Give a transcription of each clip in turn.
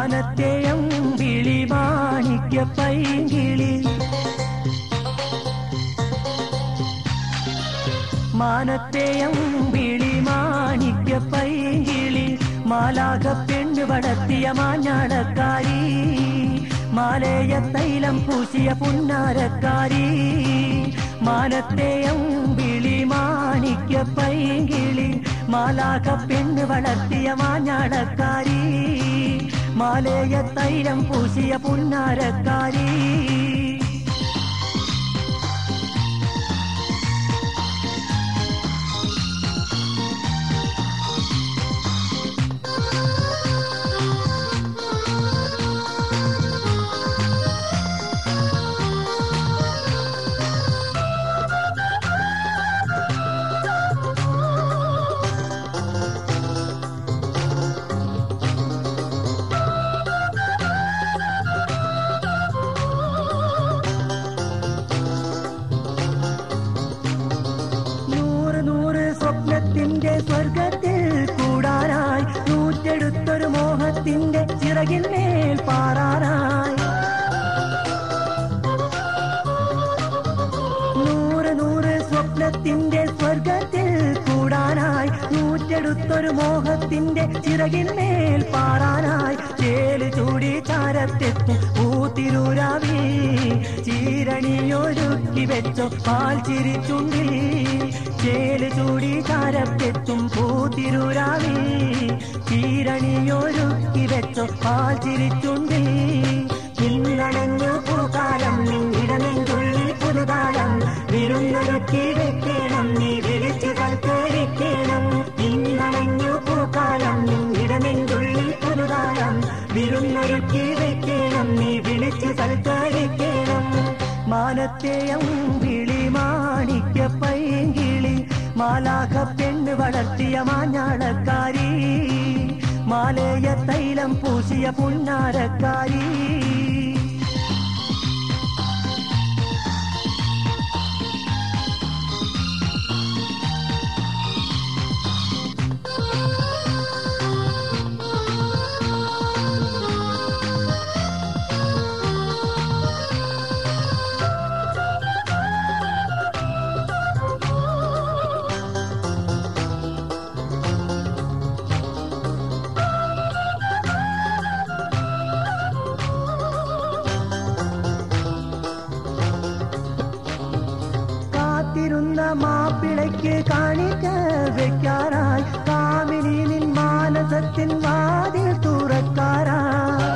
മാനത്തേയം വിളി മാണിക്യ പൈങ്കിളി മാനത്തേയം വിളി മാണിക്യ പൈങ്കിളി മാലാക പെണ്ണ് വളർത്തിയ മാഞ്ഞാടക്കാരി മാലയ തൈലം പൂശിയ പുന്നാരക്കാരി മാനത്തേയം വിളി മാണിക്യ പൈങ്കിളി മാലാക പെണ്ണ് വളർത്തിയ മാഞ്ഞാടക്കാരി മാലയ തൈലം പൂശിയ പുന്നാരക്കാരി നൂറ് നൂറ് സ്വപ്നത്തിന്റെ സ്വർഗത്തിൽ കൂടാനായി നൂറ്റെടുത്തൊരു മോഹത്തിന്റെ ചിറകിന്മേൽ പാറാനായി നൂറ് നൂറ് സ്വപ്നത്തിന്റെ സ്വർഗത്തിൽ കൂടാനായി നൂറ്റെടുത്തൊരു മോഹത്തിന്റെ ചിറകിന്മേൽ പാറാനായി ചേല് ചൂടി ചാരത്തെത്തും ഊത്തിരൂരാവി ചീരണിയൊരുക്കി വെച്ചോ പാൽ ചിരിച്ചുണ്ടിൽ ചേല് ചൂടി ചാരത്തെത്തും പൂത്തിരൂരാവി ചീരണിയൊരുക്കി വെച്ചോ പാൽ ചിരിച്ചുണ്ടിൽ ഇന്നണഞ്ഞു പൂക്കാലം നിന്നിടനെന്തുള്ളിൽ പുതുതാളം വിരുന്നൊരുക്കി വെക്കണം നീ വിളിച്ചു കൽക്കരിക്കണം ഇന്നണഞ്ഞു പൂക്കാലം നിന്നിടനെന്തുള്ളിൽ പുതുതാളം വിരുന്നൊരുക്കി വെക്കണം നീ വിളിച്ചു സൽക്കരിക്കണം മാനത്തേയം വിളി മാണിക്യ പൈങ്കിളി മാലാഖ പെണ്ണ് വളർത്തിയ മാഞ്ഞാളക്കാരി മാലയ തൈലം പൂശിയ പുന്നാരക്കാരി കാത്തിരുന്ന മാപ്പിളയ്ക്ക് കാണിക്ക വെക്കാറായി കാമിനി നിൻ മാനസത്തിൻ വാതിൽ തുറക്കാറായി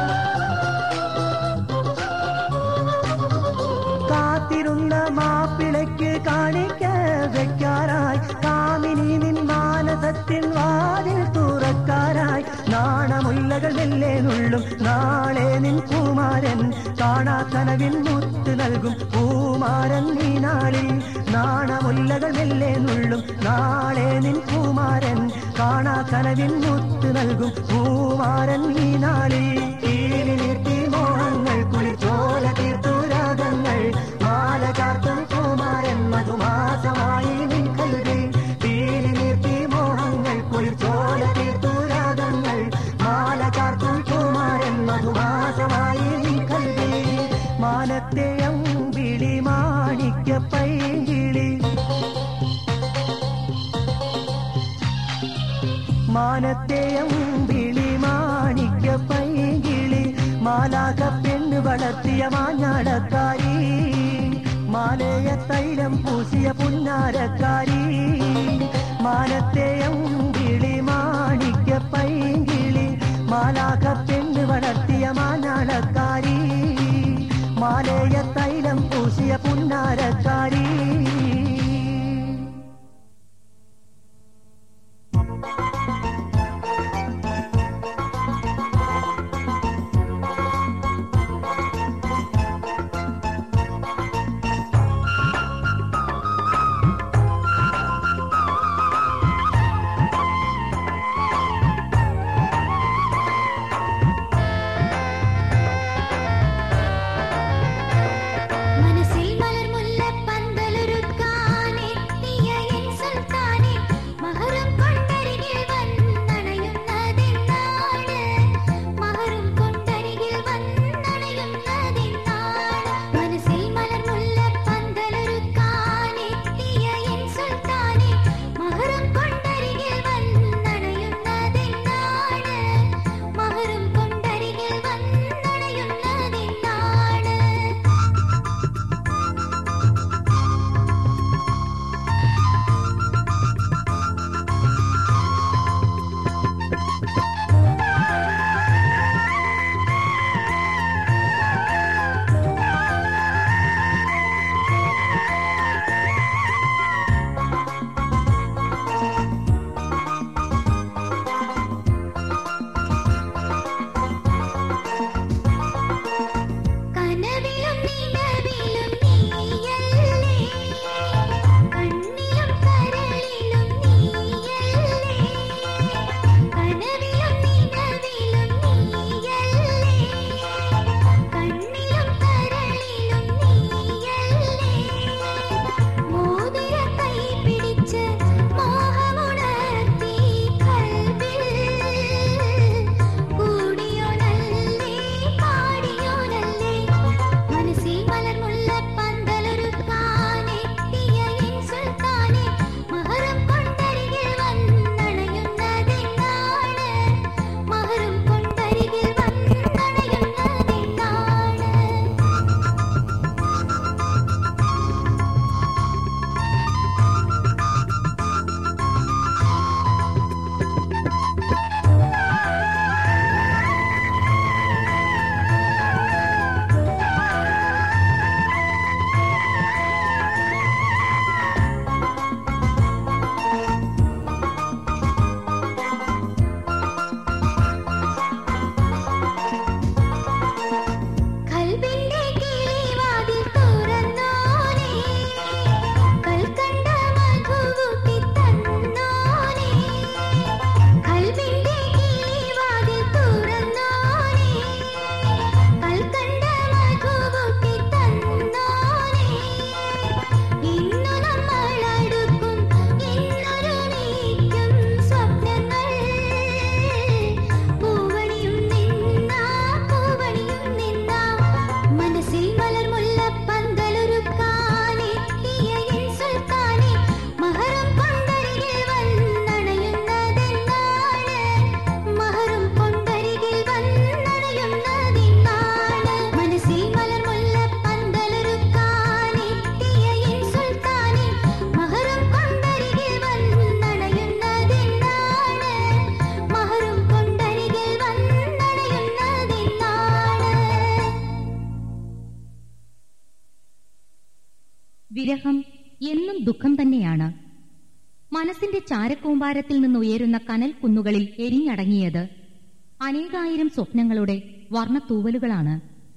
കാത്തിരുന്ന മാപ്പിളയ്ക്ക് കാണിക്ക വെക്കാറായി കാമിനി നിൻ മാനസത്തിൻ വാതിൽ തുറക്കാറായി നാണമുല്ലകൾ മെല്ലെ നുള്ളും നാളെ നിൻ കുമാരൻ കാണാ കനവിൻ മുത്ത് നൽകും പൂമാരൻ നീ നാളിൽ നാണമുല്ലകൾ മെല്ലെ നുള്ളും നാളെ നിൻ കുമാരൻ കാണാ കനവിൻ മുത്ത് നൽകും പൂമാരൻ നീ നാളിൽ കീഴി നിർത്തി മോഹങ്ങൾ കുളിച്ചോല തീർത്തു രാഗങ്ങൾ മാല ചാർത്തും കുമാരൻ മധുമാസമായി നിൻ കൽവി തീരി നിർത്തി മോഹങ്ങൾ കുളിച്ചോല തീർത്തു രാഗങ്ങൾ മാല ചാർത്തും കുമാരൻ മധുമാസമായി നിൻ കൽവി മാനത്തെയം വിളി മാണിക്യ പൈങ്കിളി മാനത്തെയം വിളി മാണിക്യ പൈങ്കിളി മാലാക പെണ്ണ് വളർത്തിയ മാഞ്ഞാടക്കാരി മാലയ തൈലം പൂശിയ പുന്നാരക്കാരി മാനത്തെയം വിളി മാണിക്യ പൈങ്കിളി മാലാക പെണ്ണ് വളർത്തിയ മാഞ്ഞാടക്കാരി മാലയ തൈലം പൂശിയ പുന്നാരക്കാരി മനസ്സിൽ മലർമുല്ലപ്പന്തൽ വിരഹം എന്നും ദുഃഖം തന്നെയാണ് മനസ്സിന്റെ ചാരക്കൂമ്പാരത്തിൽ നിന്നുയരുന്ന കനൽ കുന്നുകളിൽ എരിഞ്ഞടങ്ങിയത് അനേകായിരം സ്വപ്നങ്ങളുടെ വർണ്ണത്തൂവലുകളാണ്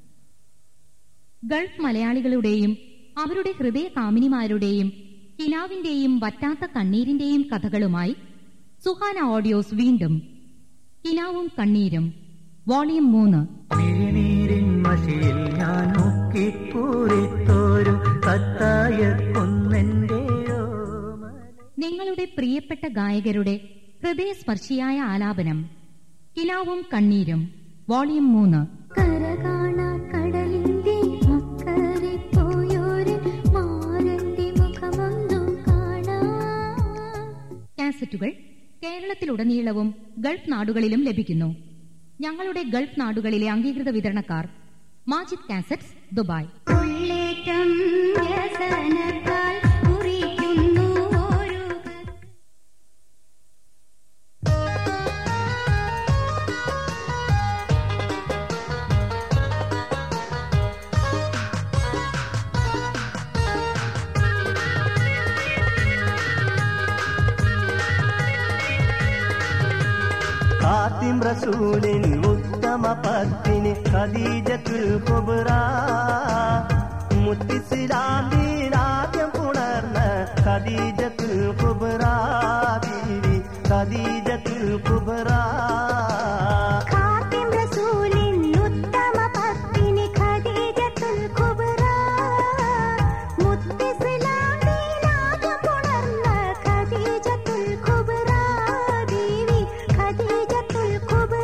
ഗൾഫ് മലയാളികളുടെയും അവരുടെ ഹൃദയ കാമിനിമാരുടെയും കിനാവിന്റെയും വറ്റാത്ത കണ്ണീരിന്റെയും കഥകളുമായി സുഹാന ഓഡിയോസ് വീണ്ടും കിനാവും കണ്ണീരും വോളിയം മൂന്ന് മിഴിനീരിൻ മഷിയിൽ ഞാൻ മുക്കിക്കൂറിത്തോരും കത്തായ കുന്നെന്റെ നിങ്ങളുടെ പ്രിയപ്പെട്ട ഗായകരുടെ ഹൃദയസ്പർശിയായ ആലാപനം കിനാവും കണ്ണീരും വോളിയം മൂന്ന് കരകാണാ കടലിന്റെ അക്കരെ പോയോര് മാരന്റെ മുഖമൊന്നും കാണാ കാസറ്റുകൾ കേരളത്തിലുടനീളവും ഗൾഫ് നാടുകളിലും ലഭിക്കുന്നു ഞങ്ങളുടെ ഗൾഫ് നാടുകളിലെ അംഗീകൃത വിതരണക്കാർ മാജിദ് കാസറ്റ്സ് ദുബായ് ഉള്ളേറ്റം വ്യസനത്താൽ കുറിക്കുന്നു ഒരു കാത്തിം റസൂലിൻ ഉത്തമ പത്നി ഖദീജത്തുൽ കുബ്ര മുത്തിസിലാന്തിനാദ്യം പുണർന്ന ഖദീജത്തുൽ കുബ്ര ബീവി ഖദീജത്തുൽ കുബ്ര ഖാത്തിം റസൂലിൻ ഉത്തമ പത്നി ഖദീജത്തുൽ കുബ്ര മുത്തിസ്ലാമിനാദ്യം പുണർന്ന ഖദീജത്തുൽ കുബ്ര ബീവി ഖദീജത്തുൽ കുബ്ര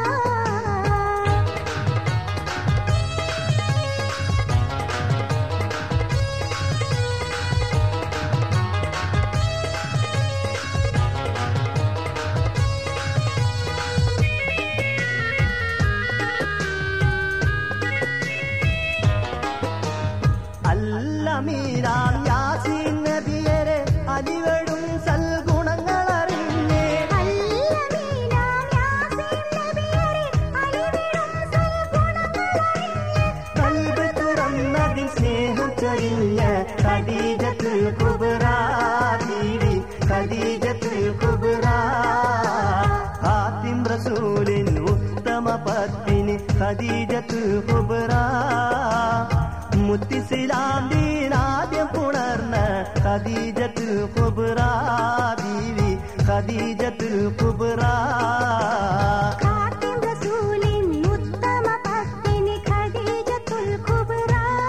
അല്ലമീരാം യാസീൻ നബിയരെ അലിവടും സൽഗുണങ്ങളറിഞ്ഞേ അല്ലമീനാം യാസീൻ നബിയരെ അലിവിടും സൽഗുണങ്ങളറിഞ്ഞ് കൽബ് തുറന്നതിൽ സ്നേഹം ചൊരിഞ്ഞ ഖദീജത്തുൽ കുബ്ര ബീവി ഖദീജത്തുൽ കുബ്ര ഹാത്തിം റസൂലിൻ ഉത്തമ പത്നി ഖദീജത്തുൽ കുബ്ര മുത്തിസിലാന്തിനാദ്യം പുണർന്ന ഖദീജത്തുൽ കുബ്ര ബീവി ഖദീജത്തുൽ കുബ്ര ഖാത്തിം റസൂലിൻ ഉത്തമ പത്നി ഖദീജത്തുൽ കുബ്ര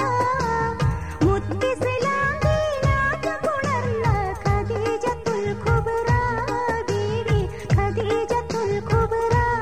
മുത്തിസ്ലാമിനാദ്യം പുണർന്ന ഖദീജത്തുൽ കുബ്ര ബീവി ഖദീജത്തുൽ കുബ്ര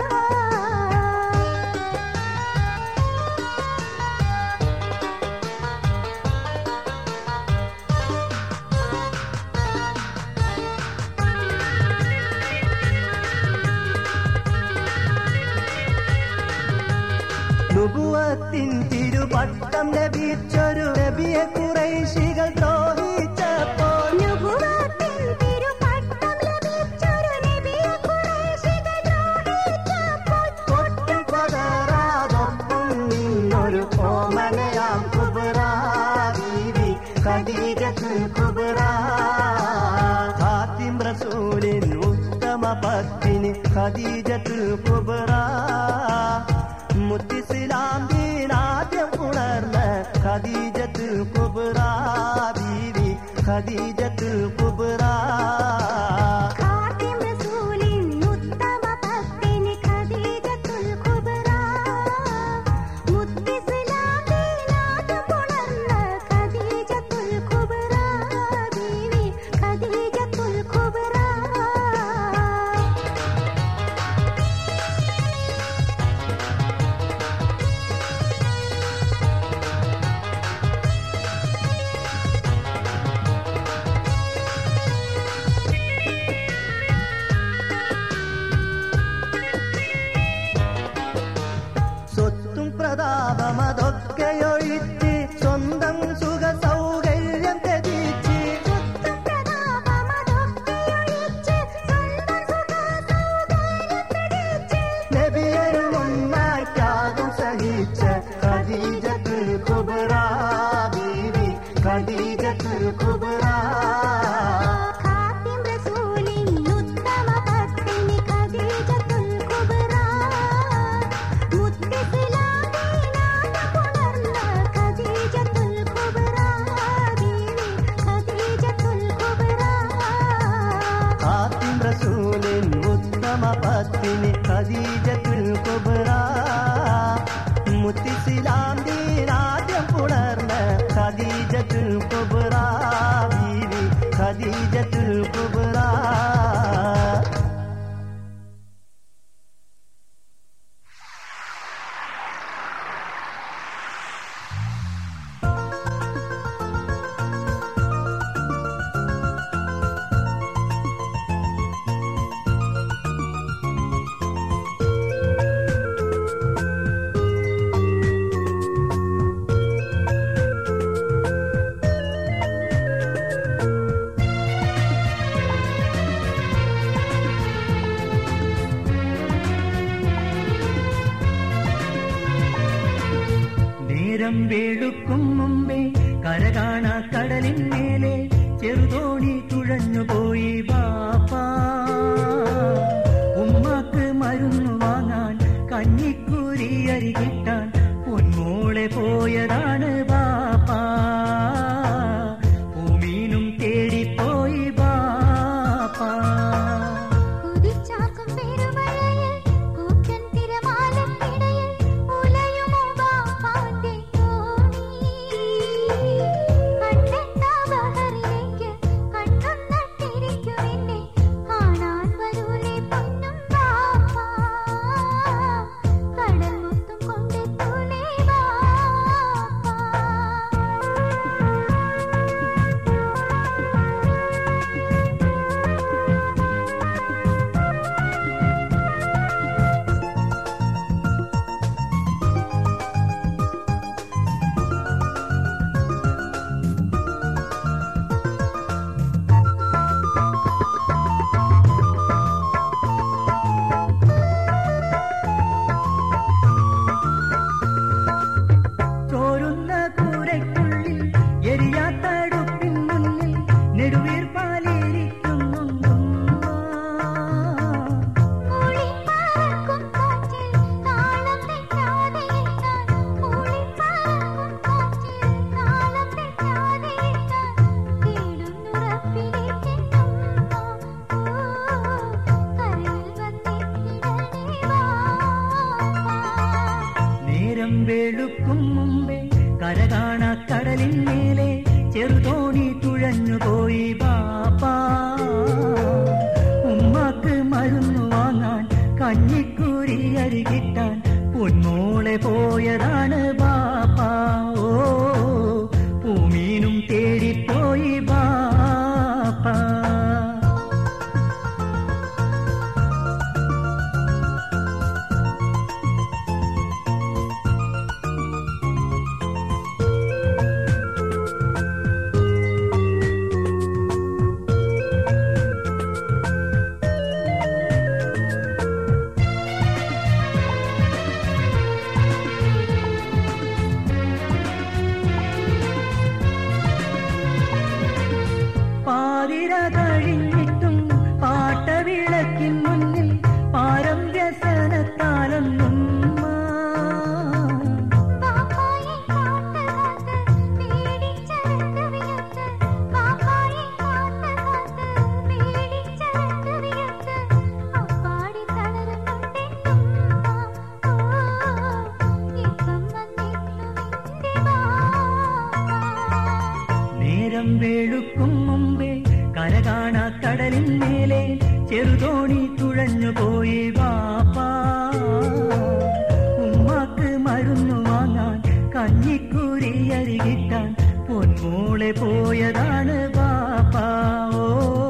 നുബുവത്തിൻ തിരുപട്ടം ലഭിച്ചൊരു നബിയെ കുറൈശികൾ ദ്രോഹിച്ചപ്പോൾ നുബുവത്തിൻ തിരുപട്ടം ലഭിച്ചൊരു നബിയെ ഖുറൈശികൾ ദ്രോഹിച്ചപ്പോൾ ഒട്ടും പതറാതൊപ്പം നിന്നൊരു ഓമനയാം കുബറ ബീവി ഖദീജത്തുൽ കുബറ ഹാത്തിം റസൂലിൻ ഉത്തമ പത്നി ഖദീജത്തുൽ കുബറ മുത്തിസ്ലാന്തിനാദ്യം പുണർന്ന ഖദീജത്തുൽ കുബറ ബീവി ഖദീജത്തുൽ കുബറ ഖാത്തിം റസൂലിൻ ഉത്തമ പത്നി ഖദീജത്തുൽ കുബ്ര മുത്തിസ്ലാമിനാദ്യം പുണർന്ന ഖദീജത്തുൽ കുബ്ര ബീവി ഖദീജത്തുൽ കുബ്ര സ്വത്തും പ്രതാപമതൊക്കെയൊഴിച്ച് സ്വന്തം സുഖ സൗകര്യം ത്യജിച്ച് സ്വത്തും പ്രതാപമതൊക്കെയൊഴിച്ച് സ്വന്തം സുഖസൗകര്യം ത്യജിച്ച് നബിയരുമൊന്നായി ത്യാഗം സഹിച്ച ഖദീജത്തുൽ കുബ്ര ബീവി ഖദീജത്തുൽ വെളുക്കും മുമ്പേ കരകാണ കടലിന്മേലെ ചെറുതോണി തുഴഞ്ഞുപോയി ബാപ്പാ ഉമ്മാക്ക് മരുന്നു വാങ്ങാൻ കഞ്ഞിക്കൂരി അരി കിട്ടാൻ പൊന്മോളെ പോയതാണ് ബാപ്പാ ഭൂമീനും തേടിപ്പോയി ബാപ്പാ കുതിച്ചാർക്കും പെരുമഴയിൽ കൂറ്റൻ തിരമാലക്കിടയിൽ ഉലയുമോ ബാപ്പാന്റെ തോണി കണ്ടെത്താ ബഹറിലേക്ക് കണ്ണും നട്ടിരിക്കും എന്നെ കാണാൻ വരൂലേ പൊന്നും ബാപ്പാ കടൽ മുത്തും കൊണ്ടെത്തൂലേ ബാപ്പാ ചോരുന്ന കൂരയ്ക്കുള്ളിൽ എരിയാത്തടുപ്പിൻ മുന്നിൽ നെടുവീർ പാലിരിക്കുന്നുണ്ടുമ്മ മൂളിപ്പാർക്കും കാറ്റിൽ താളം തെറ്റാതെ എത്താൻ മൂളിപ്പാർക്കും കാറ്റിൽ താളം തെറ്റാതെ എത്താൻ തേടുന്നുറപ്പിലേക്കെത്തും കരയിൽ വന്നിടണേ ബാപ്പാ നേരം വെളുക്കും മുമ്പേ കരകാണ കടലിന്മേലെ ചെറുതോണി തുഴഞ്ഞുപോയി ബാപ്പാ ഉമ്മാക്ക് മരുന്നു വാങ്ങാൻ കഞ്ഞിക്കൂരി അരി കിട്ടാൻ പൊന്മോളെ പോയതാണ് ബാപ്പാ ഓ പൂമീനും തേടിപ്പോയി ബാപ്പാ പാതിര കഴിഞ്ഞിട്ടും പാട്ടവിളക്കിൻ മുന്നിൽ പാരം വ്യസനത്താലൊന്നും ബാപ്പായെ കാത്ത് കാത്ത് പേടിച്ചരണ്ട് വിയർത്ത് ബാപ്പായെ കാത്ത് കാത്ത് പേടിച്ചരണ്ട് വിയർത്ത് അപ്പാടി തളരുന്നുണ്ടെന്നും ഇപ്പം വന്നെത്തുമെന്റെ ബാപ്പാ നേരം വെളുക്കും മുമ്പേ കരകാണ കടലിന്മേലെ ചെറുതോണി തുഴഞ്ഞുപോയി ബാപ്പാ ഉമ്മാക്ക് മരുന്നു വാങ്ങാൻ കഞ്ഞിക്കൂരി അരി കിട്ടാൻ പൊന്മോളെ പോയതാണ് ബാപ്പാ ഓ